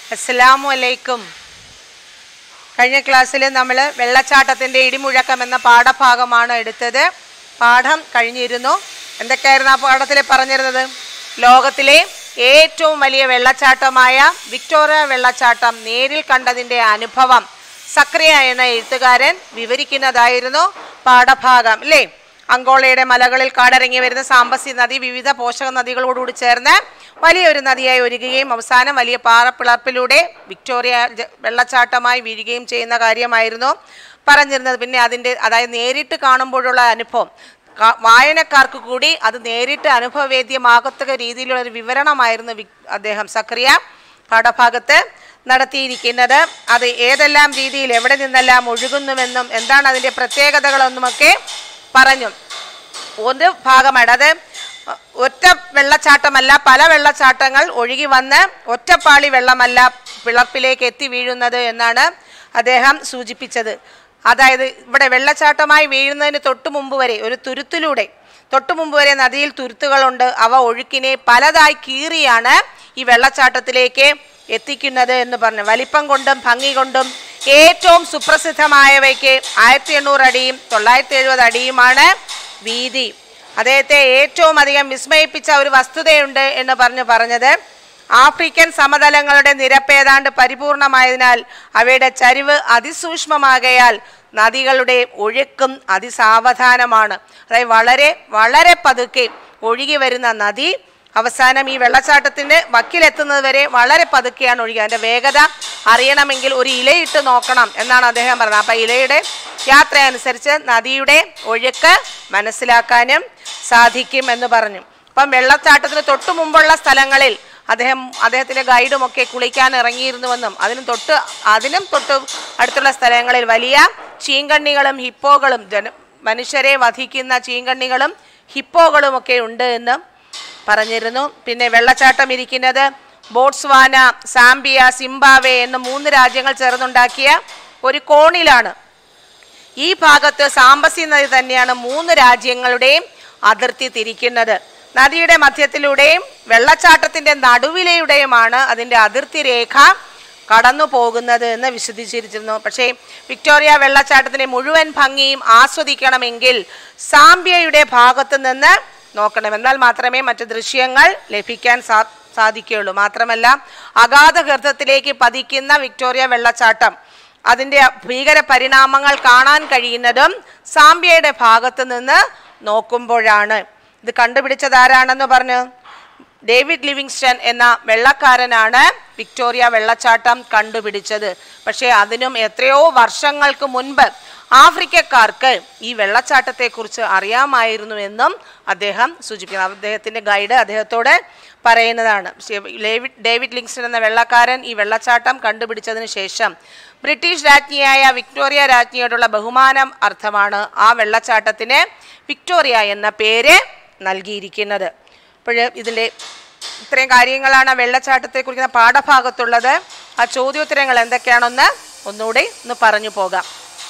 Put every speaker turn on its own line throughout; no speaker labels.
അസ്സലാമു അലൈക്കും കഴിഞ്ഞ ക്ലാസ്സിൽ നമ്മൾ വെള്ളച്ചാട്ടത്തിൻ്റെ ഇടിമുഴക്കം എന്ന പാഠഭാഗമാണ് എടുത്തത് പാഠം കഴിഞ്ഞിരുന്നു എന്തൊക്കെയായിരുന്നു ആ പാഠത്തിൽ പറഞ്ഞിരുന്നത് ലോകത്തിലെ ഏറ്റവും വലിയ വെള്ളച്ചാട്ടമായ വിക്ടോറിയ വെള്ളച്ചാട്ടം നേരിൽ കണ്ടതിൻ്റെ അനുഭവം സക്രിയ എന്ന എഴുത്തുകാരൻ വിവരിക്കുന്നതായിരുന്നു പാഠഭാഗം അല്ലേ അങ്കോളയുടെ മലകളിൽ കാടിറങ്ങി വരുന്ന സാമ്പസി നദി വിവിധ പോഷക നദികളോടുകൂടി ചേർന്ന് വലിയൊരു നദിയായി ഒരുങ്ങുകയും അവസാനം വലിയ പാറപ്പിളർപ്പിലൂടെ വിക്ടോറിയ ജ- വെള്ളച്ചാട്ടമായി വീഴുകയും ചെയ്യുന്ന കാര്യമായിരുന്നു പറഞ്ഞിരുന്നത് പിന്നെ അതിൻ്റെ അതായത് നേരിട്ട് കാണുമ്പോഴുള്ള അനുഭവം കാ- വായനക്കാർക്ക് കൂടി അത് നേരിട്ട് അനുഭവവേദ്യമാകത്തക്ക രീതിയിലുള്ള ഒരു വിവരണമായിരുന്നു വിക്- അദ്ദേഹം സക്രിയ പാഠഭാഗത്ത് നടത്തിയിരിക്കുന്നത് അത് ഏതെല്ലാം രീതിയിൽ എവിടെ നിന്നെല്ലാം ഒഴുകുന്നുവെന്നും എന്താണ് അതിൻ്റെ പ്രത്യേകതകളെന്നുമൊക്കെ പറഞ്ഞു ഒരു ഭാഗമാണ് അത് ഒറ്റ വെള്ളച്ചാട്ടമല്ല പല വെള്ളച്ചാട്ടങ്ങൾ ഒഴുകി വന്ന് ഒറ്റപ്പാളി വെള്ളമല്ല പിളർപ്പിലേക്ക് എത്തി വീഴുന്നത് എന്നാണ് അദ്ദേഹം സൂചിപ്പിച്ചത് അതായത് ഇവിടെ വെള്ളച്ചാട്ടമായി വീഴുന്നതിന് തൊട്ടു മുമ്പ് വരെ ഒരു തുരുത്തിലൂടെ തൊട്ടു മുമ്പ് വരെ നദിയിൽ തുരുത്തുകളുണ്ട് അവ ഒഴുക്കിനെ പലതായി കീറിയാണ് ഈ വെള്ളച്ചാട്ടത്തിലേക്ക് എത്തിക്കുന്നത് എന്ന് പറഞ്ഞു വലിപ്പം കൊണ്ടും ഭംഗി കൊണ്ടും ഏറ്റവും സുപ്രസിദ്ധമായവയ്ക്ക് ആയിരത്തി എണ്ണൂറ് അടിയും തൊള്ളായിരത്തി എഴുപത് അടിയുമാണ് വീതി അദ്ദേഹത്തെ ഏറ്റവും അധികം വിസ്മയിപ്പിച്ച ഒരു വസ്തുതയുണ്ട് എന്ന് പറഞ്ഞു പറഞ്ഞത് ആഫ്രിക്കൻ സമതലങ്ങളുടെ നിരപ്പ് ഏതാണ്ട് പരിപൂർണമായതിനാൽ അവയുടെ ചരിവ് അതിസൂക്ഷ്മമാകയാൽ നദികളുടെ ഒഴുക്കും അതിസാവധാനമാണ് അതായത് വളരെ വളരെ പതുക്കെ ഒഴുകി വരുന്ന നദി അവസാനം ഈ വെള്ളച്ചാട്ടത്തിന്റെ വക്കിലെത്തുന്നത് വരെ വളരെ പതുക്കെയാണ് ഒഴുകുക അതിന്റെ വേഗത അറിയണമെങ്കിൽ ഒരു ഇലയിട്ട് നോക്കണം എന്നാണ് അദ്ദേഹം പറഞ്ഞത് അപ്പൊ ഇലയുടെ യാത്ര അനുസരിച്ച് നദിയുടെ ഒഴുക്ക് മനസ്സിലാക്കാനും സാധിക്കും എന്ന് പറഞ്ഞു അപ്പം വെള്ളച്ചാട്ടത്തിന് തൊട്ടു മുമ്പുള്ള സ്ഥലങ്ങളിൽ അദ്ദേഹം അദ്ദേഹത്തിന്റെ ഗൈഡും ഒക്കെ കുളിക്കാൻ ഇറങ്ങിയിരുന്നുവെന്നും അതിനും തൊട്ട് അതിനും തൊട്ട് അടുത്തുള്ള സ്ഥലങ്ങളിൽ വലിയ ചീങ്കണ്ണികളും ഹിപ്പോകളും ജന മനുഷ്യരെ വധിക്കുന്ന ചീങ്കണ്ണികളും ഹിപ്പോകളും ഒക്കെ ഉണ്ട് എന്നും പറഞ്ഞിരുന്നു പിന്നെ വെള്ളച്ചാട്ടം ഇരിക്കുന്നത് ബോട്സ്വാന സാംബിയ സിംബാവെ എന്ന മൂന്ന് രാജ്യങ്ങൾ ചേർന്നുണ്ടാക്കിയ ഒരു കോണിലാണ് ഈ ഭാഗത്ത് സാമ്പസി നദി തന്നെയാണ് മൂന്ന് രാജ്യങ്ങളുടെയും അതിർത്തി തിരിക്കുന്നത് നദിയുടെ മധ്യത്തിലൂടെയും വെള്ളച്ചാട്ടത്തിന്റെ നടുവിലൂടെയുമാണ് അതിന്റെ അതിർത്തി രേഖ കടന്നു പോകുന്നത് എന്ന് വിശദീകരിച്ചിരുന്നു പക്ഷേ വിക്ടോറിയ വെള്ളച്ചാട്ടത്തിന്റെ മുഴുവൻ ഭംഗിയും ആസ്വദിക്കണമെങ്കിൽ സാംബിയയുടെ ഭാഗത്ത് നിന്ന് നോക്കണം എന്നാൽ മാത്രമേ മറ്റു ദൃശ്യങ്ങൾ ലഭിക്കാൻ സാ സാധിക്കുകയുള്ളൂ മാത്രമല്ല അഗാധ ഗർത്തത്തിലേക്ക് പതിക്കുന്ന വിക്ടോറിയ വെള്ളച്ചാട്ടം അതിൻ്റെ ഭീകര പരിണാമങ്ങൾ കാണാൻ കഴിയുന്നതും സാംബിയയുടെ ഭാഗത്ത് നിന്ന് നോക്കുമ്പോഴാണ് ഇത് കണ്ടുപിടിച്ചത് ആരാണെന്ന് പറഞ്ഞു ഡേവിഡ് ലിവിങ്സ്റ്റൺ എന്ന വെള്ളക്കാരനാണ് വിക്ടോറിയ വെള്ളച്ചാട്ടം കണ്ടുപിടിച്ചത് പക്ഷേ അതിനും എത്രയോ വർഷങ്ങൾക്ക് മുൻപ് ആഫ്രിക്കക്കാർക്ക് ഈ വെള്ളച്ചാട്ടത്തെക്കുറിച്ച് അറിയാമായിരുന്നു എന്നും അദ്ദേഹം സൂചിപ്പിക്കുന്നു അദ്ദേഹത്തിൻ്റെ ഗൈഡ് അദ്ദേഹത്തോട് പറയുന്നതാണ് പക്ഷേ ഡേവിഡ് ഡേവിഡ് ലിങ്സ്റ്റൺ എന്ന വെള്ളക്കാരൻ ഈ വെള്ളച്ചാട്ടം കണ്ടുപിടിച്ചതിന് ശേഷം ബ്രിട്ടീഷ് രാജ്ഞിയായ വിക്ടോറിയ രാജ്ഞിയോടുള്ള ബഹുമാനം അർത്ഥമാണ് ആ വെള്ളച്ചാട്ടത്തിന് വിക്ടോറിയ എന്ന പേര് നൽകിയിരിക്കുന്നത് അപ്പോൾ ഇതിൻ്റെ ഇത്രയും കാര്യങ്ങളാണ് ആ വെള്ളച്ചാട്ടത്തെക്കുറിക്കുന്ന പാഠഭാഗത്തുള്ളത് ആ ചോദ്യോത്തരങ്ങൾ എന്തൊക്കെയാണെന്ന് ഒന്നുകൂടി ഒന്ന് പറഞ്ഞു പോകാം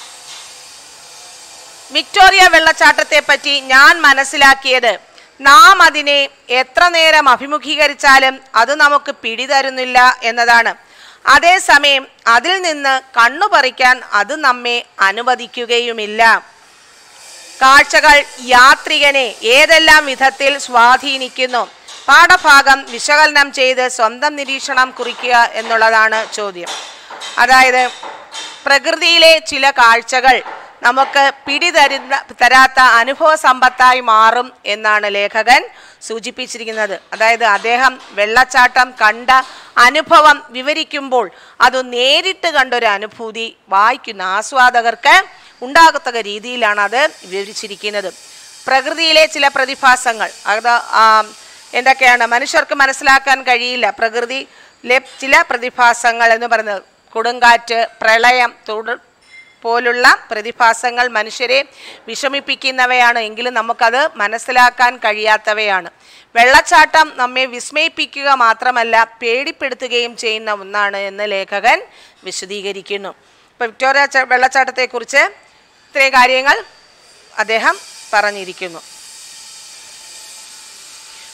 വിക്ടോറിയ വെള്ളച്ചാട്ടത്തെ പറ്റി ഞാൻ മനസ്സിലാക്കിയത് നാം അതിനെ എത്ര നേരം അഭിമുഖീകരിച്ചാലും അത് നമുക്ക് പിടിതരുന്നില്ല എന്നതാണ് അതേസമയം അതിൽ നിന്ന് കണ്ണു പറിക്കാൻ അത് നമ്മെ അനുവദിക്കുകയുമില്ല കാഴ്ചകൾ യാത്രികനെ ഏതെല്ലാം വിധത്തിൽ സ്വാധീനിക്കുന്നു പാഠഭാഗം വിശകലനം ചെയ്ത് സ്വന്തം നിരീക്ഷണം കുറിക്കുക എന്നുള്ളതാണ് ചോദ്യം അതായത് പ്രകൃതിയിലെ ചില കാഴ്ചകൾ നമുക്ക് പിടിതരുന്ന തരാത്ത അനുഭവ സമ്പത്തായി മാറും എന്നാണ് ലേഖകൻ സൂചിപ്പിച്ചിരിക്കുന്നത് അതായത് അദ്ദേഹം വെള്ളച്ചാട്ടം കണ്ട അനുഭവം വിവരിക്കുമ്പോൾ അത് നേരിട്ട് കണ്ടൊരു അനുഭൂതി വായിക്കുന്ന ആസ്വാദകർക്ക് ഉണ്ടാകത്തക്ക രീതിയിലാണ് അത് വിവരിച്ചിരിക്കുന്നത് പ്രകൃതിയിലെ ചില പ്രതിഭാസങ്ങൾ അത് ആ, എന്തൊക്കെയാണ് മനുഷ്യർക്ക് മനസ്സിലാക്കാൻ കഴിയില്ല പ്രകൃതിയിലെ ചില പ്രതിഭാസങ്ങൾ എന്ന് പറയുന്നത് കൊടുങ്കാറ്റ് പ്രളയം തുടർ പോലുള്ള പ്രതിഭാസങ്ങൾ മനുഷ്യരെ വിഷമിപ്പിക്കുന്നവയാണ് എങ്കിലും നമുക്കത് മനസ്സിലാക്കാൻ കഴിയാത്തവയാണ് വെള്ളച്ചാട്ടം നമ്മെ വിസ്മയിപ്പിക്കുക മാത്രമല്ല പേടിപ്പെടുത്തുകയും ചെയ്യുന്ന ഒന്നാണ് എന്ന് ലേഖകൻ വിശദീകരിക്കുന്നു ഇപ്പോൾ വിക്ടോറിയ ച- വെള്ളച്ചാട്ടത്തെക്കുറിച്ച് ഇത്രയും കാര്യങ്ങൾ അദ്ദേഹം പറഞ്ഞിരിക്കുന്നു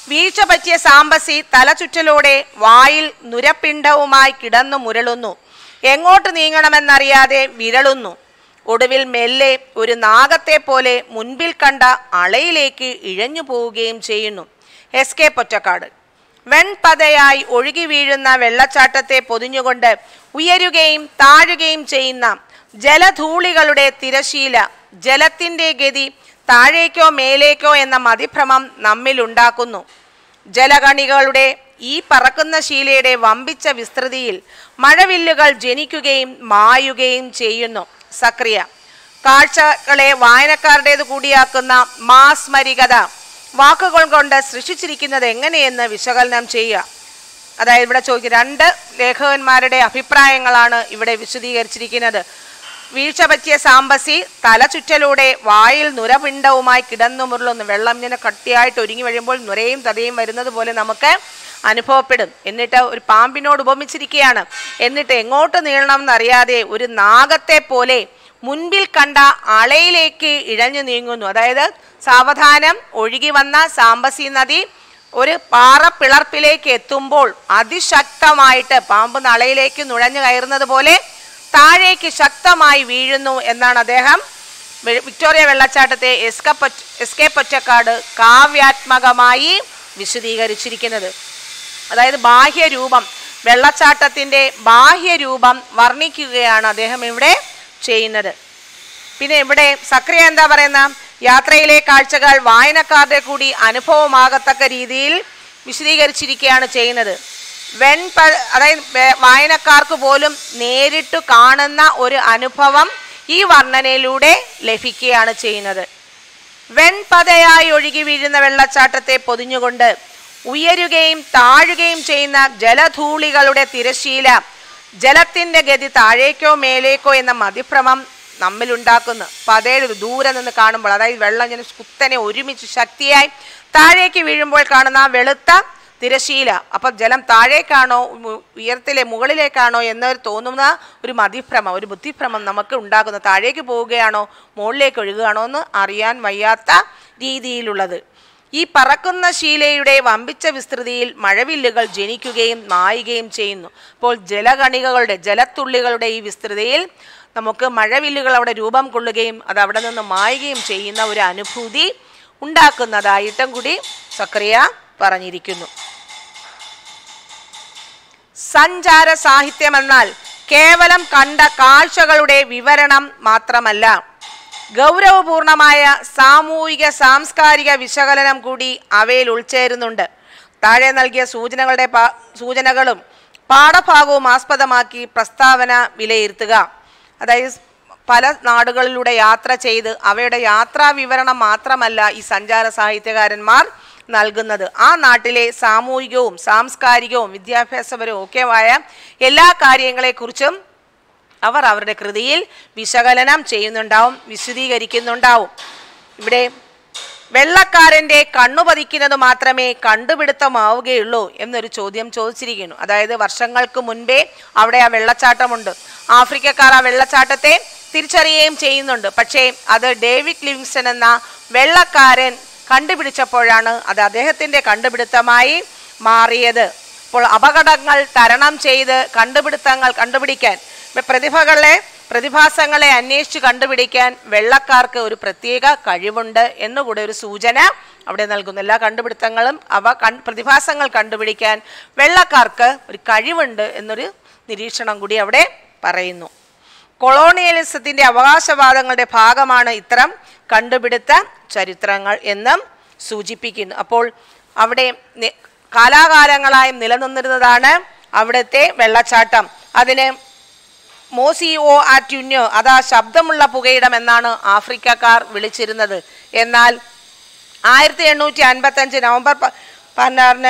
വീഴ്ച പറ്റിയ സാമ്പസി തലചുറ്റലോടെ വായിൽ നുരപ്പിണ്ഡവുമായി കിടന്നു മുരളുന്നു എങ്ങോട്ട് നീങ്ങണമെന്നറിയാതെ വിരളുന്നു ഒടുവിൽ മെല്ലെ ഒരു നാഗത്തെ പോലെ മുൻപിൽ കണ്ട അളയിലേക്ക് ഇഴഞ്ഞു പോവുകയും ചെയ്യുന്നു എസ് കെ പൊറ്റക്കാട് വെൺപതയായി ഒഴുകി വീഴുന്ന വെള്ളച്ചാട്ടത്തെ പൊതിഞ്ഞുകൊണ്ട് ഉയരുകയും താഴുകയും ചെയ്യുന്ന ജലധൂളികളുടെ തിരശീല ജലത്തിന്റെ ഗതി താഴേക്കോ മേലേക്കോ എന്ന മതിഭ്രമം നമ്മിലുണ്ടാക്കുന്നു ജലകണികളുടെ ഈ പറക്കുന്ന ശീലയുടെ വമ്പിച്ച വിസ്തൃതിയിൽ മഴവില്ലുകൾ ജനിക്കുകയും മായുകയും ചെയ്യുന്നു സക്രിയ കാഴ്ചകളെ വായനക്കാരുടേത് കൂടിയാക്കുന്ന മാസ്മരികത വാക്കുകൾ കൊണ്ട് സൃഷ്ടിച്ചിരിക്കുന്നത് എങ്ങനെയെന്ന് വിശകലനം ചെയ്യുക അതായത് ഇവിടെ ചോദിക്കും രണ്ട് ലേഖകന്മാരുടെ അഭിപ്രായങ്ങളാണ് ഇവിടെ വിശദീകരിച്ചിരിക്കുന്നത് വീഴ്ച പറ്റിയ സാമ്പസി തലചുറ്റലൂടെ വായിൽ നുരപിണ്ഡവുമായി കിടന്നു മുരളുന്നു വെള്ളം ഇങ്ങനെ കട്ടിയായിട്ട് ഒരുങ്ങി കഴിയുമ്പോൾ നുരയും തതയും വരുന്നത് പോലെ നമുക്ക് അനുഭവപ്പെടും എന്നിട്ട് ഒരു പാമ്പിനോട് ഉപമിച്ചിരിക്കുകയാണ് എന്നിട്ട് എങ്ങോട്ട് നീളണം എന്നറിയാതെ ഒരു നാഗത്തെ പോലെ മുൻപിൽ കണ്ട അളയിലേക്ക് ഇഴഞ്ഞു നീങ്ങുന്നു അതായത് സാവധാനം ഒഴുകി വന്ന സാമ്പസി നദി ഒരു പാറ പിളർപ്പിലേക്ക് എത്തുമ്പോൾ അതിശക്തമായിട്ട് പാമ്പ് നളയിലേക്ക് നുഴഞ്ഞു കയറുന്നത് പോലെ താഴേക്ക് ശക്തമായി വീഴുന്നു എന്നാണ് അദ്ദേഹം വി- വിക്ടോറിയ വെള്ളച്ചാട്ടത്തെ എസ് കെ പൊറ്റ എസ് കെ പൊറ്റക്കാട് കാവ്യാത്മകമായി വിശദീകരിച്ചിരിക്കുന്നത് അതായത് ബാഹ്യരൂപം വെള്ളച്ചാട്ടത്തിൻ്റെ ബാഹ്യരൂപം വർണ്ണിക്കുകയാണ് അദ്ദേഹം ഇവിടെ ചെയ്യുന്നത് പിന്നെ ഇവിടെ സക്രിയ എന്താ പറയുന്ന യാത്രയിലെ കാഴ്ചകൾ വായനക്കാരുടെ കൂടി അനുഭവമാകത്തക്ക രീതിയിൽ വിശദീകരിച്ചിരിക്കുകയാണ് ചെയ്യുന്നത് വെൺപ അതായത് വേ- വായനക്കാർക്ക് പോലും നേരിട്ട് കാണുന്ന ഒരു അനുഭവം ഈ വർണ്ണനയിലൂടെ ലഭിക്കുകയാണ് ചെയ്യുന്നത് വെൺപതയായി ഒഴുകി വീഴുന്ന വെള്ളച്ചാട്ടത്തെ പൊതിഞ്ഞുകൊണ്ട് ഉയരുകയും താഴുകയും ചെയ്യുന്ന ജലധൂളികളുടെ തിരശീല ജലത്തിന്റെ ഗതി താഴേക്കോ മേലേക്കോ എന്ന മതിഭ്രമം നമ്മിലുണ്ടാക്കുന്നു പതയുടെ ദൂരെ നിന്ന് കാണുമ്പോൾ അതായത് വെള്ളം ഇങ്ങനെ കുത്തനെ ഒരുമിച്ച് ശക്തിയായി താഴേക്ക് വീഴുമ്പോൾ കാണുന്ന ആ വെളുത്ത തിരശീല അപ്പം ജലം താഴേക്കാണോ ഉ- ഉയരത്തിലെ മുകളിലേക്കാണോ എന്നൊരു തോന്നുന്ന ഒരു മതിഭ്രമം ഒരു ബുദ്ധിഭ്രമം നമുക്ക് ഉണ്ടാകുന്നു താഴേക്ക് പോവുകയാണോ മുകളിലേക്ക് ഒഴുകുകയാണോ എന്ന് അറിയാൻ വയ്യാത്ത രീതിയിലുള്ളത് ഈ പറക്കുന്ന ശീലയുടെ വമ്പിച്ച വിസ്തൃതിയിൽ മഴവില്ലുകൾ ജനിക്കുകയും മായുകയും ചെയ്യുന്നു അപ്പോൾ ജലകണികകളുടെ ജലത്തുള്ളികളുടെ ഈ വിസ്തൃതിയിൽ നമുക്ക് മഴവില്ലുകൾ അവിടെ രൂപം കൊള്ളുകയും അത് അവിടെ നിന്ന് മായുകയും ചെയ്യുന്ന ഒരു അനുഭൂതി ഉണ്ടാക്കുന്നതായിട്ടും കൂടി സക്രിയ പറഞ്ഞിരിക്കുന്നു സഞ്ചാര സാഹിത്യം എന്നാൽ കേവലം കണ്ട കാഴ്ചകളുടെ വിവരണം മാത്രമല്ല ഗൗരവപൂർണമായ സാമൂഹിക സാംസ്കാരിക വിശകലനം കൂടി അവയിൽ ഉൾച്ചേരുന്നുണ്ട് താഴെ നൽകിയ സൂചനകളുടെ പാ- സൂചനകളും പാഠഭാഗവും ആസ്പദമാക്കി പ്രസ്താവന വിലയിരുത്തുക അതായത് പല നാടുകളിലൂടെ യാത്ര ചെയ്ത് അവയുടെ യാത്രാ വിവരണം മാത്രമല്ല ഈ സഞ്ചാര സാഹിത്യകാരന്മാർ നൽകുന്നത് ആ നാട്ടിലെ സാമൂഹികവും സാംസ്കാരികവും വിദ്യാഭ്യാസപരവും ഒക്കെയായ എല്ലാ കാര്യങ്ങളെക്കുറിച്ചും അവർ അവരുടെ കൃതിയിൽ വിശകലനം ചെയ്യുന്നുണ്ടാവും വിശദീകരിക്കുന്നുണ്ടാവും ഇവിടെ വെള്ളക്കാരൻ്റെ കണ്ണു പതിക്കുന്നത് മാത്രമേ കണ്ടുപിടുത്തമാവുകയുള്ളൂ എന്നൊരു ചോദ്യം ചോദിച്ചിരിക്കുന്നു അതായത് വർഷങ്ങൾക്ക് മുൻപേ അവിടെ ആ വെള്ളച്ചാട്ടമുണ്ട് ആഫ്രിക്കക്കാർ ആ വെള്ളച്ചാട്ടത്തെ തിരിച്ചറിയുകയും ചെയ്യുന്നുണ്ട് പക്ഷേ അത് ഡേവിഡ് ലിവിങ്സ്റ്റൺ എന്ന വെള്ളക്കാരൻ കണ്ടുപിടിച്ചപ്പോഴാണ് അത് അദ്ദേഹത്തിൻ്റെ കണ്ടുപിടുത്തമായി മാറിയത് അപ്പോൾ അപകടങ്ങൾ തരണം ചെയ്ത് കണ്ടുപിടുത്തങ്ങൾ കണ്ടുപിടിക്കാൻ ഇപ്പൊ പ്രതിഭകളെ പ്രതിഭാസങ്ങളെ അന്വേഷിച്ച് കണ്ടുപിടിക്കാൻ വെള്ളക്കാർക്ക് ഒരു പ്രത്യേക കഴിവുണ്ട് എന്നുകൂടെ ഒരു സൂചന അവിടെ നൽകുന്നു എല്ലാ കണ്ടുപിടുത്തങ്ങളും അവ കൺ പ്രതിഭാസങ്ങൾ കണ്ടുപിടിക്കാൻ വെള്ളക്കാർക്ക് ഒരു കഴിവുണ്ട് എന്നൊരു നിരീക്ഷണം കൂടി അവിടെ പറയുന്നു കൊളോണിയലിസത്തിന്റെ അവകാശവാദങ്ങളുടെ ഭാഗമാണ് ഇത്തരം കണ്ടുപിടുത്ത ചരിത്രങ്ങൾ എന്നും സൂചിപ്പിക്കുന്നു അപ്പോൾ അവിടെ നി- കാലാകാലങ്ങളായി നിലനിന്നിരുന്നതാണ് അവിടുത്തെ വെള്ളച്ചാട്ടം അതിന് മോസിയോ ആറ്റ്യുന്യോ അതാ ശബ്ദമുള്ള പുകയിടം എന്നാണ് ആഫ്രിക്കക്കാർ വിളിച്ചിരുന്നത് എന്നാൽ ആയിരത്തി എണ്ണൂറ്റി അൻപത്തഞ്ച് നവംബർ പ- പതിനാറിന്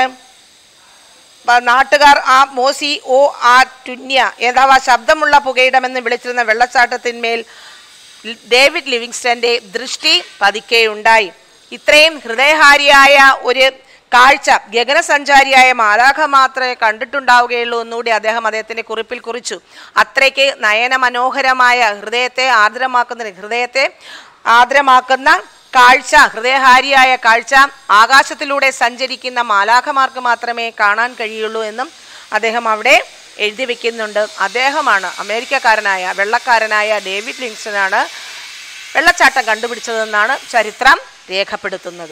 പ- നാട്ടുകാർ ആ മോസി ഓ ആ ടുന്യ അഥവാ ശബ്ദമുള്ള പുകയിടമെന്ന് വിളിച്ചിരുന്ന വെള്ളച്ചാട്ടത്തിന്മേൽ ലി- ഡേവിഡ് ലിവിങ്സ്റ്റന്റെ ദൃഷ്ടി പതിക്കെയുണ്ടായി ഇത്രയും ഹൃദയഹാരിയായ ഒരു കാഴ്ച ഗഗനസഞ്ചാരിയായ മാലാഖ മാത്രമേ കണ്ടിട്ടുണ്ടാവുകയുള്ളൂ എന്നുകൂടി അദ്ദേഹം അദ്ദേഹത്തിന്റെ കുറിപ്പിൽ കുറിച്ചു അത്രയ്ക്ക് നയന മനോഹരമായ ഹൃദയത്തെ ആർദ്രമാക്കുന്ന ഹൃദയത്തെ ആർദ്രമാക്കുന്ന കാഴ്ച ഹൃദയഹാരിയായ കാഴ്ച ആകാശത്തിലൂടെ സഞ്ചരിക്കുന്ന മാലാഖമാർക്ക് മാത്രമേ കാണാൻ കഴിയുള്ളൂ എന്നും അദ്ദേഹം അവിടെ എഴുതി വെക്കുന്നുണ്ട് അദ്ദേഹമാണ് അമേരിക്കക്കാരനായ വെള്ളക്കാരനായ ഡേവിഡ് ലിങ്സനാണ് വെള്ളച്ചാട്ടം കണ്ടുപിടിച്ചതെന്നാണ് ചരിത്രം രേഖപ്പെടുത്തുന്നത്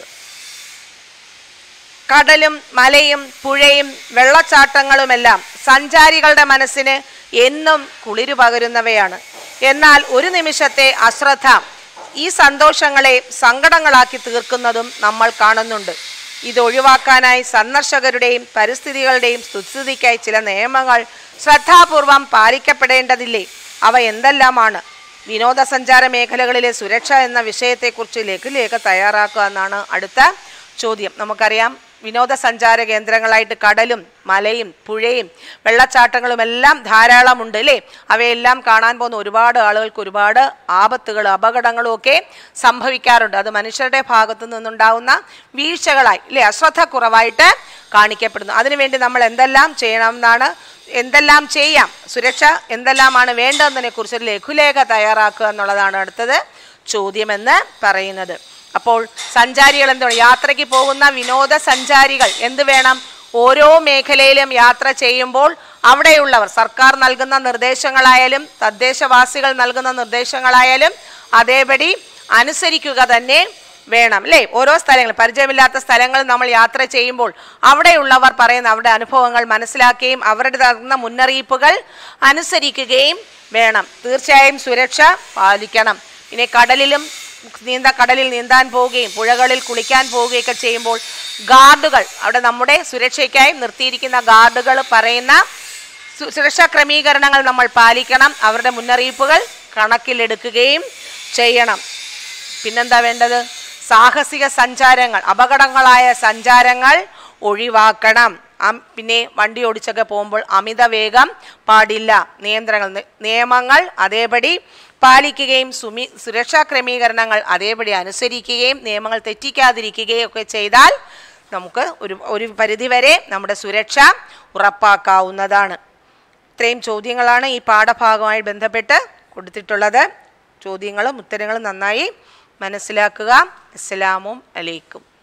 കടലും മലയും പുഴയും വെള്ളച്ചാട്ടങ്ങളുമെല്ലാം സഞ്ചാരികളുടെ മനസ്സിന് എന്നും കുളിരു പകരുന്നവയാണ് എന്നാൽ ഒരു നിമിഷത്തെ അശ്രദ്ധ ഈ സന്തോഷങ്ങളെ സങ്കടങ്ങളാക്കി തീർക്കുന്നതും നമ്മൾ കാണുന്നുണ്ട് ഇത് ഒഴിവാക്കാനായി സന്ദർശകരുടെയും പരിസ്ഥിതികളുടെയും സ്തുതിക്കായി ചില നിയമങ്ങൾ ശ്രദ്ധാപൂർവം പാലിക്കപ്പെടേണ്ടതില്ലേ അവ എന്തെല്ലാമാണ് വിനോദസഞ്ചാര മേഖലകളിലെ സുരക്ഷ എന്ന വിഷയത്തെക്കുറിച്ച് ലഘുലേഖ തയ്യാറാക്കുക എന്നാണ് അടുത്ത ചോദ്യം നമുക്കറിയാം വിനോദസഞ്ചാര കേന്ദ്രങ്ങളായിട്ട് കടലും മലയും പുഴയും വെള്ളച്ചാട്ടങ്ങളും എല്ലാം ധാരാളമുണ്ട് അല്ലേ അവയെല്ലാം കാണാൻ പോകുന്ന ഒരുപാട് ആളുകൾക്ക് ഒരുപാട് ആപത്തുകൾ അപകടങ്ങളും ഒക്കെ സംഭവിക്കാറുണ്ട് അത് മനുഷ്യരുടെ ഭാഗത്തു നിന്നുണ്ടാവുന്ന വീഴ്ചകളായി അല്ലേ അശ്രദ്ധ കുറവായിട്ട് കാണിക്കപ്പെടുന്നു അതിനുവേണ്ടി നമ്മൾ എന്തെല്ലാം ചെയ്യണമെന്നാണ് എന്തെല്ലാം ചെയ്യാം സുരക്ഷ എന്തെല്ലാമാണ് വേണ്ടതെന്നതിനെ കുറിച്ച് ഒരു ലഘുലേഖ തയ്യാറാക്കുക എന്നുള്ളതാണ് അടുത്തത് ചോദ്യമെന്ന് പറയുന്നത് അപ്പോൾ സഞ്ചാരികൾ എന്താണ് യാത്രയ്ക്ക് പോകുന്ന വിനോദസഞ്ചാരികൾ എന്ത് വേണം ഓരോ മേഖലയിലും യാത്ര ചെയ്യുമ്പോൾ അവിടെയുള്ളവർ സർക്കാർ നൽകുന്ന നിർദ്ദേശങ്ങളായാലും തദ്ദേശവാസികൾ നൽകുന്ന നിർദ്ദേശങ്ങളായാലും അതേപടി അനുസരിക്കുക തന്നെ വേണം അല്ലേ ഓരോ സ്ഥലങ്ങൾ പരിചയമില്ലാത്ത സ്ഥലങ്ങളിൽ നമ്മൾ യാത്ര ചെയ്യുമ്പോൾ അവിടെയുള്ളവർ പറയുന്ന അവരുടെ അനുഭവങ്ങൾ മനസ്സിലാക്കുകയും അവരുടെ തരുന്ന മുന്നറിയിപ്പുകൾ അനുസരിക്കുകയും വേണം തീർച്ചയായും സുരക്ഷ പാലിക്കണം ഇനി കടലിലും നീന്ത കടലിൽ നീന്താൻ പോവുകയും പുഴകളിൽ കുളിക്കാൻ പോവുകയൊക്കെ ചെയ്യുമ്പോൾ ഗാർഡുകൾ അവിടെ നമ്മുടെ സുരക്ഷയ്ക്കായി നിർത്തിയിരിക്കുന്ന ഗാർഡുകൾ പറയുന്ന സു- സുരക്ഷാ ക്രമീകരണങ്ങൾ നമ്മൾ പാലിക്കണം അവരുടെ മുന്നറിയിപ്പുകൾ കണക്കിലെടുക്കുകയും ചെയ്യണം പിന്നെന്താ വേണ്ടത് സാഹസിക സഞ്ചാരങ്ങൾ അപകടങ്ങളായ സഞ്ചാരങ്ങൾ ഒഴിവാക്കണം അം- പിന്നെ വണ്ടി ഓടിച്ചൊക്കെ പോകുമ്പോൾ അമിത വേഗം പാടില്ല നിയന്ത്രണങ്ങൾ നി- നിയമങ്ങൾ അതേപടി പാലിക്കുകയും സുമി സുരക്ഷാ ക്രമീകരണങ്ങൾ അതേപടി അനുസരിക്കുകയും നിയമങ്ങൾ തെറ്റിക്കാതിരിക്കുകയും ഒക്കെ ചെയ്താൽ നമുക്ക് ഒരു ഒരു പരിധിവരെ നമ്മുടെ സുരക്ഷ ഉറപ്പാക്കാവുന്നതാണ് ഇത്രയും ചോദ്യങ്ങളാണ് ഈ പാഠഭാഗവുമായി ബന്ധപ്പെട്ട് കൊടുത്തിട്ടുള്ളത് ചോദ്യങ്ങളും ഉത്തരങ്ങളും നന്നായി മനസ്സിലാക്കുക അസ്സലാമു അലൈക്കും